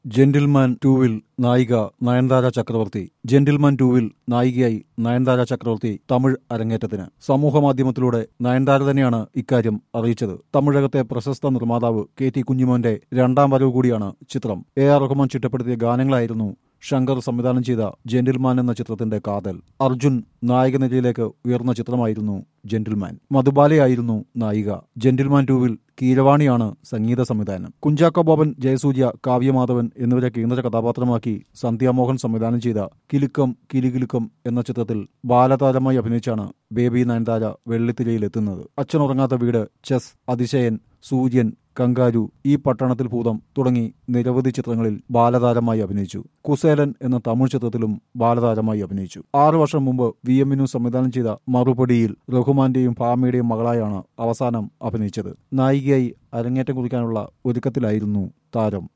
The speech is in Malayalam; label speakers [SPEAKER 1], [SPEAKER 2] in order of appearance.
[SPEAKER 1] ജെന്റിൽമാൻ ടൂവിൽ നായിക നയൻതാര ചക്രവർത്തി ജെന്റിൽമാൻ ടൂവിൽ നായികയായി നയൻതാര ചക്രവർത്തി തമിഴ് അരങ്ങേറ്റത്തിന് സമൂഹമാധ്യമത്തിലൂടെ നയൻതാര തന്നെയാണ് ഇക്കാര്യം അറിയിച്ചത് തമിഴകത്തെ പ്രശസ്ത നിർമ്മാതാവ് കെ ടി കുഞ്ഞിമോന്റെ രണ്ടാം വരവ് കൂടിയാണ് ചിത്രം എ ആർ റഹ്മാൻ ചിട്ടപ്പെടുത്തിയ ഗാനങ്ങളായിരുന്നു ശങ്കർ സംവിധാനം ചെയ്ത ജെന്റിൽമാൻ എന്ന ചിത്രത്തിന്റെ കാതൽ അർജുൻ നായക നിലയിലേക്ക് ഉയർന്ന ചിത്രമായിരുന്നു ജെന്റിൽമാൻ മധുബാലയായിരുന്നു നായിക ജെന്റിൽമാൻ ടൂവിൽ കീരവാണിയാണ് സംഗീത സംവിധാനം കുഞ്ചാക്കോ ബോബൻ ജയസൂര്യ കാവ്യമാധവൻ എന്നിവരെ കേന്ദ്ര കഥാപാത്രമാക്കി സന്ധ്യാമോഹൻ സംവിധാനം ചെയ്ത കിലുക്കം കിലുകിലുക്കം എന്ന ചിത്രത്തിൽ ബാലതാരമായി അഭിനയിച്ചാണ് ബേബി നയൻതാര വെള്ളിത്തിരയിലെത്തുന്നത് അച്ഛനുറങ്ങാത്ത വീട് ചെസ് അതിശയൻ സൂര്യൻ കങ്കാരു ഈ പട്ടണത്തിൽ ഭൂതം തുടങ്ങി നിരവധി ചിത്രങ്ങളിൽ ബാലതാരമായി അഭിനയിച്ചു കുസേലൻ എന്ന തമിഴ് ചിത്രത്തിലും ബാലതാരമായി അഭിനയിച്ചു ആറു വർഷം മുമ്പ് വി എമ്മിനു സംവിധാനം ചെയ്ത മറുപടിയിൽ റഹ്മാന്റെയും ഭാമയുടെയും മകളായാണ് അവസാനം അഭിനയിച്ചത് നായികയായി അരങ്ങേറ്റം കുറിക്കാനുള്ള ഒരുക്കത്തിലായിരുന്നു താരം